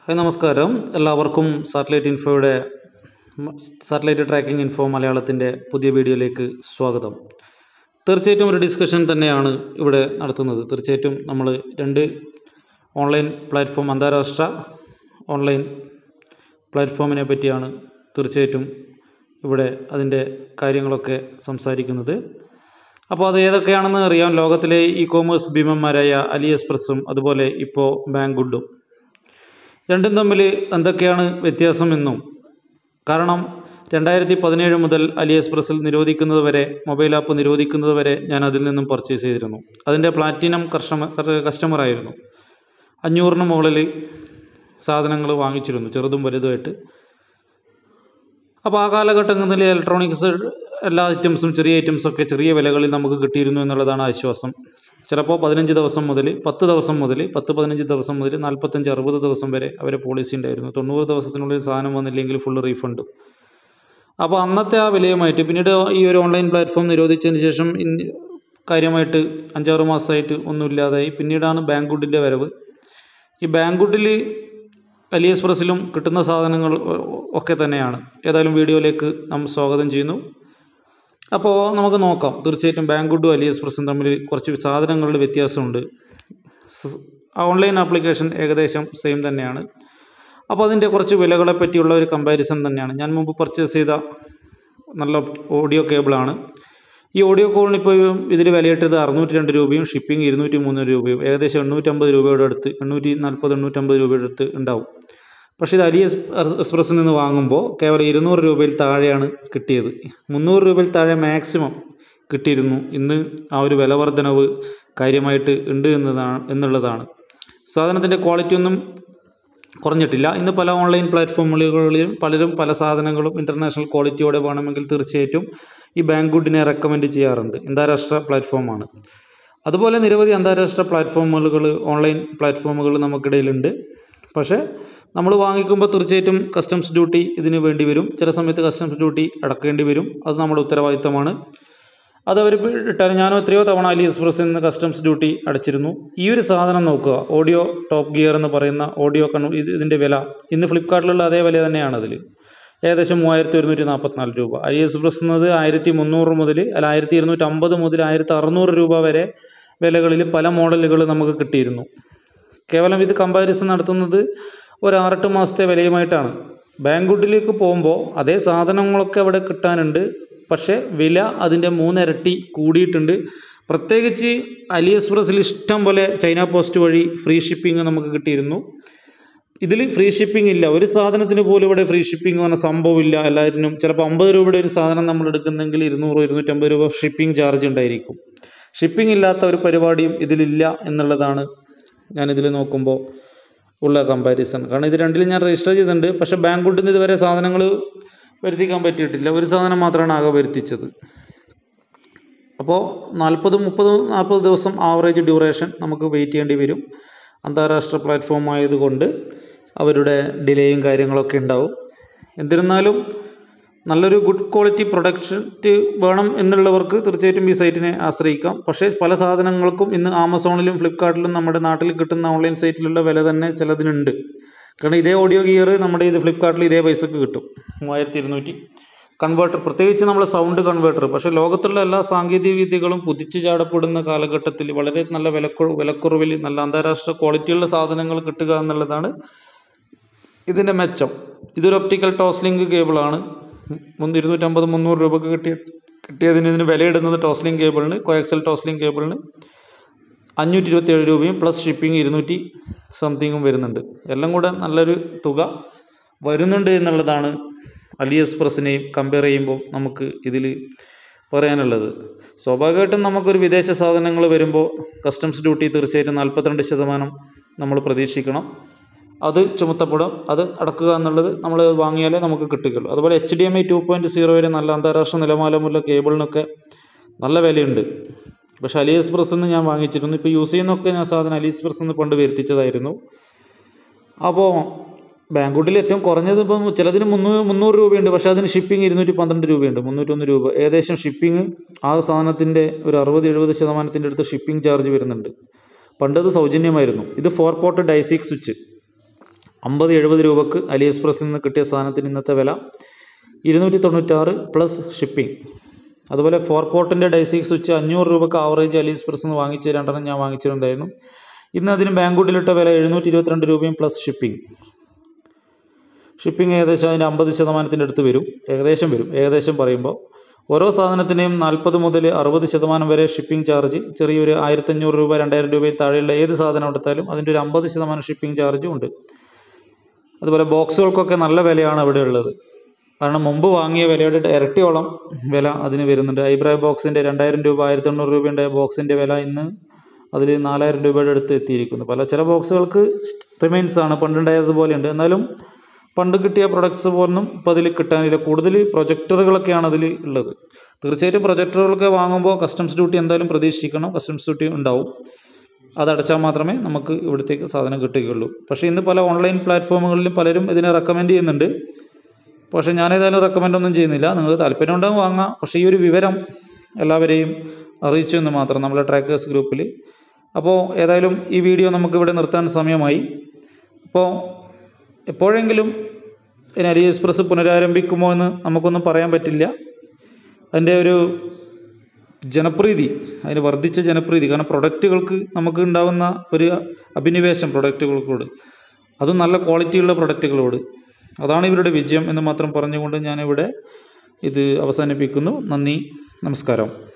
hi നമസ്കാരം എല്ലാവർക്കും satellite ഇൻഫോയുടെ സാറ്റലൈറ്റ് ട്രാക്കിംഗ് ഇൻഫോ മലയാളത്തിൻ്റെ പുതിയ വീഡിയോയിലേക്ക് സ്വാഗതം തീർച്ചയായിട്ടും ഒരു ഡിസ്കഷൻ തന്നെയാണ് ഇവിടെ നടത്തുന്നത് തീർച്ചയായിട്ടും നമ്മൾ രണ്ട് ഓൺലൈൻ പ്ലാറ്റ്ഫോം അന്താരാഷ്ട്ര ഓൺലൈൻ പ്ലാറ്റ്ഫോമിനെ പറ്റിയാണ് തീർച്ചയായിട്ടും ഇവിടെ അതിൻ്റെ കാര്യങ്ങളൊക്കെ സംസാരിക്കുന്നത് അപ്പോൾ അത് ഏതൊക്കെയാണെന്ന് അറിയാം ലോകത്തിലെ ഇ കോമേഴ്സ് ഭീമന്മാരായ അലി എക്സ്പ്രസ്സും അതുപോലെ ഇപ്പോൾ ബാങ്കുഡും രണ്ടും തമ്മിൽ എന്തൊക്കെയാണ് വ്യത്യാസമെന്നും കാരണം രണ്ടായിരത്തി പതിനേഴ് മുതൽ അലി എക്സ്പ്രസ്സിൽ നിരോധിക്കുന്നത് വരെ മൊബൈൽ ആപ്പ് നിരോധിക്കുന്നത് വരെ ഞാൻ അതിൽ നിന്നും പർച്ചേസ് ചെയ്തിരുന്നു അതിൻ്റെ പ്ലാറ്റിനം കസ്റ്റമർ കസ്റ്റമറായിരുന്നു അഞ്ഞൂറിന് മുകളിൽ സാധനങ്ങൾ വാങ്ങിച്ചിരുന്നു ചെറുതും വലുതുമായിട്ട് അപ്പോൾ ആ കാലഘട്ടങ്ങളിൽ ഇലക്ട്രോണിക്സ് എല്ലാ ഐറ്റംസും ചെറിയ ഐറ്റംസൊക്കെ ചെറിയ വിലകളിൽ നമുക്ക് കിട്ടിയിരുന്നു എന്നുള്ളതാണ് ആശ്വാസം ചിലപ്പോൾ പതിനഞ്ച് ദിവസം മുതൽ പത്ത് ദിവസം മുതൽ പത്ത് പതിനഞ്ച് ദിവസം മുതൽ നാൽപ്പത്തഞ്ച് അറുപത് ദിവസം വരെ അവരെ പോളിസി ഉണ്ടായിരുന്നു തൊണ്ണൂറ് ദിവസത്തിനുള്ളിൽ സാധനം വന്നില്ലെങ്കിൽ ഫുള്ള് റീഫണ്ടും അപ്പോൾ അന്നത്തെ ആ വിലയുമായിട്ട് പിന്നീട് ഈ ഒരു ഓൺലൈൻ പ്ലാറ്റ്ഫോം നിരോധിച്ചതിന് ശേഷം ഇന്ന് കാര്യമായിട്ട് അഞ്ചാറ് മാസമായിട്ട് ഒന്നുമില്ലാതായി പിന്നീടാണ് ബാങ്കുഡിൻ്റെ വരവ് ഈ ബാങ്കുഡിൽ അലി എക്സ്പ്രസ്സിലും കിട്ടുന്ന സാധനങ്ങൾ ഒക്കെ തന്നെയാണ് ഏതായാലും വീഡിയോയിലേക്ക് നാം സ്വാഗതം ചെയ്യുന്നു അപ്പോൾ നമുക്ക് നോക്കാം തീർച്ചയായിട്ടും ബാങ്കുഡും അലി എക്സ്പ്രസ്സും തമ്മിൽ കുറച്ച് സാധനങ്ങളുടെ വ്യത്യാസമുണ്ട് സ് ഓൺലൈൻ ആപ്ലിക്കേഷൻ ഏകദേശം സെയിം തന്നെയാണ് അപ്പോൾ അതിൻ്റെ കുറച്ച് വിലകളെ പറ്റിയുള്ള ഒരു കമ്പാരിസൺ തന്നെയാണ് ഞാൻ മുമ്പ് പർച്ചേസ് ചെയ്ത നല്ല ഓഡിയോ കേബിളാണ് ഈ ഓഡിയോ കോളിന് ഇപ്പോൾ ഇതിൽ വിലയിട്ടത് അറുന്നൂറ്റി രണ്ട് രൂപയും ഷിപ്പിംഗ് ഇരുന്നൂറ്റി മൂന്ന് രൂപയും ഏകദേശം എണ്ണൂറ്റമ്പത് രൂപയുടെ അടുത്ത് എണ്ണൂറ്റി നാൽപ്പത് എണ്ണൂറ്റമ്പത് രൂപയുടെ അടുത്ത് ഉണ്ടാവും പക്ഷേ ഇത് അലി എക്സ്പ്രസ്സിൽ നിന്ന് വാങ്ങുമ്പോൾ കേവലം ഇരുന്നൂറ് രൂപയിൽ താഴെയാണ് കിട്ടിയത് മുന്നൂറ് രൂപയിൽ താഴെ മാക്സിമം കിട്ടിയിരുന്നു ഇന്ന് ആ ഒരു വില വർധനവ് കാര്യമായിട്ട് ഉണ്ട് എന്നതാണ് എന്നുള്ളതാണ് സാധനത്തിൻ്റെ ക്വാളിറ്റി ഒന്നും കുറഞ്ഞിട്ടില്ല ഇന്ന് പല ഓൺലൈൻ പ്ലാറ്റ്ഫോമുകളിലും പലരും പല സാധനങ്ങളും ഇൻ്റർനാഷണൽ ക്വാളിറ്റിയോടെ വേണമെങ്കിൽ തീർച്ചയായിട്ടും ഈ ബാങ്കുഡിനെ റെക്കമെൻഡ് ചെയ്യാറുണ്ട് അന്താരാഷ്ട്ര പ്ലാറ്റ്ഫോമാണ് അതുപോലെ നിരവധി അന്താരാഷ്ട്ര പ്ലാറ്റ്ഫോമുകൾ ഓൺലൈൻ പ്ലാറ്റ്ഫോമുകൾ നമുക്കിടയിലുണ്ട് പക്ഷേ നമ്മൾ വാങ്ങിക്കുമ്പോൾ തീർച്ചയായിട്ടും കസ്റ്റംസ് ഡ്യൂട്ടി ഇതിന് വേണ്ടി വരും ചില സമയത്ത് കസ്റ്റംസ് ഡ്യൂട്ടി അടക്കേണ്ടി വരും അത് നമ്മുടെ ഉത്തരവാദിത്തമാണ് അത് അവർ ഇട്ടാൽ ഞാനും എത്രയോ തവണ അലി എക്സ്പ്രസ്സിൽ നിന്ന് കസ്റ്റംസ് ഡ്യൂട്ടി അടച്ചിരുന്നു ഈ ഒരു സാധനം നോക്കുക ഓഡിയോ ടോപ്പ് ഗിയർ എന്ന് പറയുന്ന ഓഡിയോ കൺ ഇത് ഇതിൻ്റെ വില ഇന്ന് ഫ്ലിപ്കാർട്ടിലുള്ള അതേ വില തന്നെയാണ് അതിൽ ഏകദേശം മൂവായിരത്തി ഒരുന്നൂറ്റി നാൽപ്പത്തിനാല് രൂപ അലി എക്സ്പ്രസ് എന്നത് ആയിരത്തി മുന്നൂറ് മുതൽ അല്ല ആയിരത്തി ഇരുന്നൂറ്റി അമ്പത് മുതൽ ആയിരത്തി അറുന്നൂറ് രൂപ വരെ വിലകളിൽ പല മോഡലുകൾ നമുക്ക് കിട്ടിയിരുന്നു കേവലം ഇത് കമ്പാരിസൺ നടത്തുന്നത് ഒരു ആറെട്ട് മാസത്തെ വിലയുമായിട്ടാണ് ബാങ്കുഡിലേക്ക് പോകുമ്പോൾ അതേ സാധനങ്ങളൊക്കെ അവിടെ കിട്ടാനുണ്ട് പക്ഷേ വില അതിൻ്റെ മൂന്നിരട്ടി കൂടിയിട്ടുണ്ട് പ്രത്യേകിച്ച് അലി എക്സ്പ്രസ്സിൽ ഇഷ്ടം പോലെ ചൈന പോസ്റ്റ് വഴി ഫ്രീ ഷിപ്പിംഗ് നമുക്ക് കിട്ടിയിരുന്നു ഇതിൽ ഫ്രീ ഷിപ്പിംഗ് ഇല്ല ഒരു സാധനത്തിന് പോലും ഇവിടെ ഫ്രീ ഷിപ്പിംഗ് പറഞ്ഞ സംഭവമില്ല എല്ലാത്തിനും ചിലപ്പോൾ അമ്പത് രൂപയുടെ ഒരു സാധനം നമ്മൾ എടുക്കുന്നെങ്കിൽ ഇരുന്നൂറ് ഇരുന്നൂറ്റമ്പത് രൂപ ഷിപ്പിംഗ് ചാർജ് ഉണ്ടായിരിക്കും ഷിപ്പിംഗ് ഇല്ലാത്ത ഒരു പരിപാടിയും ഇതിലില്ല എന്നുള്ളതാണ് ഞാനിതിൽ നോക്കുമ്പോൾ ഉള്ള കമ്പാരിസൺ കാരണം ഇത് രണ്ടിലും ഞാൻ രജിസ്റ്റർ ചെയ്തിട്ടുണ്ട് പക്ഷേ ബാങ്കുഡിൽ നിന്ന് ഇതുവരെ സാധനങ്ങൾ വരുത്തിക്കാൻ പറ്റിയിട്ടില്ല ഒരു സാധനം മാത്രമാണ് ആകെ വരുത്തിച്ചത് അപ്പോൾ നാൽപ്പത് മുപ്പത് നാൽപ്പത് ദിവസം ആവറേജ് ഡ്യൂറേഷൻ നമുക്ക് വെയിറ്റ് ചെയ്യേണ്ടി വരും അന്താരാഷ്ട്ര പ്ലാറ്റ്ഫോം ആയതുകൊണ്ട് അവരുടെ ഡിലേയും കാര്യങ്ങളൊക്കെ ഉണ്ടാവും എന്നിരുന്നാലും നല്ലൊരു ഗുഡ് ക്വാളിറ്റി പ്രൊഡക്റ്റ് വേണം എന്നുള്ളവർക്ക് തീർച്ചയായിട്ടും ഈ സൈറ്റിനെ ആശ്രയിക്കാം പക്ഷേ പല സാധനങ്ങൾക്കും ഇന്ന് ആമസോണിലും ഫ്ലിപ്കാർട്ടിലും നമ്മുടെ നാട്ടിൽ കിട്ടുന്ന ഓൺലൈൻ സൈറ്റിലുള്ള വില തന്നെ ചിലതിനുണ്ട് കാരണം ഇതേ ഓഡിയോ ഗിയർ നമ്മുടെ ഇത് ഫ്ലിപ്കാർട്ടിൽ ഇതേ പൈസക്ക് കിട്ടും മൂവായിരത്തി ഇരുന്നൂറ്റി കൺവേർട്ടർ പ്രത്യേകിച്ച് നമ്മൾ സൗണ്ട് കൺവേർട്ടർ പക്ഷേ ലോകത്തുള്ള എല്ലാ സാങ്കേതിക വിദ്യകളും കുതിച്ചു ചാടപ്പെടുന്ന കാലഘട്ടത്തിൽ വളരെ നല്ല വിലക്കു വിലക്കുറവിൽ നല്ല അന്താരാഷ്ട്ര ക്വാളിറ്റിയുള്ള സാധനങ്ങൾ കിട്ടുക എന്നുള്ളതാണ് ഇതിൻ്റെ മെച്ചം ഇതൊരു ഒപ്റ്റിക്കൽ ടോസ്ലിംഗ് കേബിളാണ് മുന്ന് ഇരുന്നൂറ്റമ്പത് മുന്നൂറ് രൂപക്ക് കിട്ടിയ കിട്ടിയതിന് ഇതിന് വിലയിടുന്നത് ടോസ്ലിംഗ് കേബിളിന് കോയക്സൽ ടോസ്ലിംഗ് കേബിളിന് അഞ്ഞൂറ്റി ഇരുപത്തിയേഴ് രൂപയും പ്ലസ് ഷിപ്പിംഗ് ഇരുന്നൂറ്റി സംതിങ്ങും വരുന്നുണ്ട് എല്ലാം കൂടെ നല്ലൊരു തുക വരുന്നുണ്ട് എന്നുള്ളതാണ് അലി എക്സ്പ്രസ്സിനെയും കമ്പയർ ചെയ്യുമ്പോൾ നമുക്ക് ഇതിൽ പറയാനുള്ളത് സ്വാഭാവികമായിട്ടും നമുക്കൊരു വിദേശ സാധനങ്ങൾ വരുമ്പോൾ കസ്റ്റംസ് ഡ്യൂട്ടി തീർച്ചയായിട്ടും നാൽപ്പത്തിരണ്ട് ശതമാനം നമ്മൾ പ്രതീക്ഷിക്കണം അത് ചുമത്തപ്പെടും അത് അടക്കുക എന്നുള്ളത് നമ്മൾ വാങ്ങിയാലേ നമുക്ക് കിട്ടുകയുള്ളൂ അതുപോലെ H D M I two point zero വരെ നല്ല അന്താരാഷ്ട്ര നിലവാരമുള്ള കേബിളിനൊക്കെ നല്ല വിലയുണ്ട് പക്ഷേ അലി എക്സ്പ്രസ് നിന്ന് ഞാൻ വാങ്ങിച്ചിരുന്നു ഇപ്പോൾ യൂസ് ചെയ്യുന്നൊക്കെ ഞാൻ സാധനം അലി എക്സ്പ്രസ് നിന്ന് പണ്ട് വരുത്തിച്ചതായിരുന്നു അപ്പോൾ ബാങ്കുഡിൽ ഏറ്റവും കുറഞ്ഞത് ഇപ്പം ചിലതിന് മുന്നൂറ് മുന്നൂറ് രൂപയുണ്ട് പക്ഷേ അതിന് ഷിപ്പിംഗ് ഇരുന്നൂറ്റി പന്ത്രണ്ട് രൂപയുണ്ട് മുന്നൂറ്റൊന്ന് രൂപ ഏകദേശം ഷിപ്പിംഗ് ആ സാധനത്തിൻ്റെ ഒരു അറുപത് എഴുപത് ശതമാനത്തിൻ്റെ അടുത്ത് ഷിപ്പിംഗ് ചാർജ് വരുന്നുണ്ട് പണ്ടത് സൗജന്യമായിരുന്നു ഇത് ഫോർ പോർട്ട് ഡൈസിക് സ്വിച്ച് അമ്പത് എഴുപത് രൂപക്ക് അലി എക്സ്പ്രസ്സിൽ നിന്ന് കിട്ടിയ സാധനത്തിന് ഇന്നത്തെ വില ഇരുന്നൂറ്റി തൊണ്ണൂറ്റാറ് പ്ലസ് ഷിപ്പിംഗ് അതുപോലെ ഫോർ പോർട്ടിൻ്റെ ഡൈസിക് സ്വിച്ച് അഞ്ഞൂറ് രൂപക്ക് ആവറേജ് അലി എക്സ്പ്രസ്സിൽ നിന്ന് വാങ്ങിച്ച് രണ്ടെണ്ണം ഞാൻ വാങ്ങിച്ചിട്ടുണ്ടായിരുന്നു ഇന്ന് അതിന് ബാങ്കുട്ടിലിട്ട വില എഴുന്നൂറ്റി ഇരുപത്തിരണ്ട് രൂപയും പ്ലസ് ഷിപ്പിംഗ് ഷിപ്പിംഗ് ഏകദേശം അതിൻ്റെ അമ്പത് ശതമാനത്തിൻ്റെ അടുത്ത് വരും ഏകദേശം വരും ഏകദേശം പറയുമ്പോൾ ഓരോ സാധനത്തിൻ്റെയും നാൽപ്പത് മുതൽ അറുപത് ശതമാനം വരെ ഷിപ്പിംഗ് ചാർജ് ചെറിയൊരു ആയിരത്തഞ്ഞൂറ് രൂപ രണ്ടായിരം രൂപയിൽ താഴെയുള്ള ഏത് സാധനം എടുത്താലും അതിൻ്റെ ഒരു അമ്പത് ശതമാനം ഷിപ്പിംഗ് ചാർജും ഉണ്ട് അതുപോലെ ബോക്സുകൾക്കൊക്കെ നല്ല വിലയാണ് അവിടെ ഉള്ളത് കാരണം മുമ്പ് വാങ്ങിയ വിലയുടെ ഇരട്ടിയോളം വില അതിന് വരുന്നുണ്ട് ഐബ്രോ ബോക്സിൻ്റെ രണ്ടായിരം രൂപ ആയിരത്തി എണ്ണൂറ് രൂപയുടെ ബോക്സിൻ്റെ വില ഇന്ന് അതിൽ നാലായിരം രൂപയുടെ അടുത്ത് എത്തിയിരിക്കുന്നു പല ചില ബോക്സുകൾക്ക് റിമൈൻസ് ആണ് പണ്ടുണ്ടായതുപോലെ ഉണ്ട് എന്നാലും പണ്ട് കിട്ടിയ പ്രൊഡക്ട്സ് പോലൊന്നും ഇപ്പോൾ അതിൽ കിട്ടാനില്ല കൂടുതൽ പ്രൊജക്ടറുകളൊക്കെയാണ് അതിൽ ഉള്ളത് തീർച്ചയായിട്ടും പ്രൊജക്ടറുകളൊക്കെ വാങ്ങുമ്പോൾ കസ്റ്റംസ് ഡ്യൂട്ടി എന്തായാലും പ്രതീക്ഷിക്കണം കസ്റ്റംസ് ഡ്യൂട്ടി ഉണ്ടാവും അതടച്ചാൽ മാത്രമേ നമുക്ക് ഇവിടത്തേക്ക് സാധനം കിട്ടുകയുള്ളൂ പക്ഷേ ഇന്ന് പല ഓൺലൈൻ പ്ലാറ്റ്ഫോമുകളിലും പലരും ഇതിനെ റെക്കമെൻഡ് ചെയ്യുന്നുണ്ട് പക്ഷേ ഞാനേതായാലും റെക്കമെൻഡ് ഒന്നും ചെയ്യുന്നില്ല നിങ്ങൾക്ക് താല്പര്യം ഉണ്ടെങ്കിൽ വാങ്ങാം പക്ഷേ ഈ ഒരു വിവരം എല്ലാവരെയും അറിയിച്ചു എന്ന് മാത്രം നമ്മുടെ ട്രാക്കേഴ്സ് ഗ്രൂപ്പിൽ അപ്പോൾ ഏതായാലും ഈ വീഡിയോ നമുക്ക് ഇവിടെ നിർത്താൻ സമയമായി അപ്പോൾ എപ്പോഴെങ്കിലും ഇനി അലി എക്സ്പ്രസ് പുനരാരംഭിക്കുമോ എന്ന് നമുക്കൊന്നും പറയാൻ പറ്റില്ല അതിൻ്റെ ഒരു ജനപ്രീതി അതിന് വർദ്ധിച്ച ജനപ്രീതി കാരണം പ്രൊഡക്റ്റുകൾക്ക് നമുക്ക് ഉണ്ടാവുന്ന ഒരു അഭിനിവേശം പ്രൊഡക്റ്റുകൾക്കോട് അതും നല്ല ക്വാളിറ്റിയുള്ള പ്രൊഡക്റ്റുകളോട് അതാണ് ഇവരുടെ വിജയം എന്ന് മാത്രം പറഞ്ഞുകൊണ്ട് ഞാനിവിടെ ഇത് അവസാനിപ്പിക്കുന്നു നന്ദി നമസ്കാരം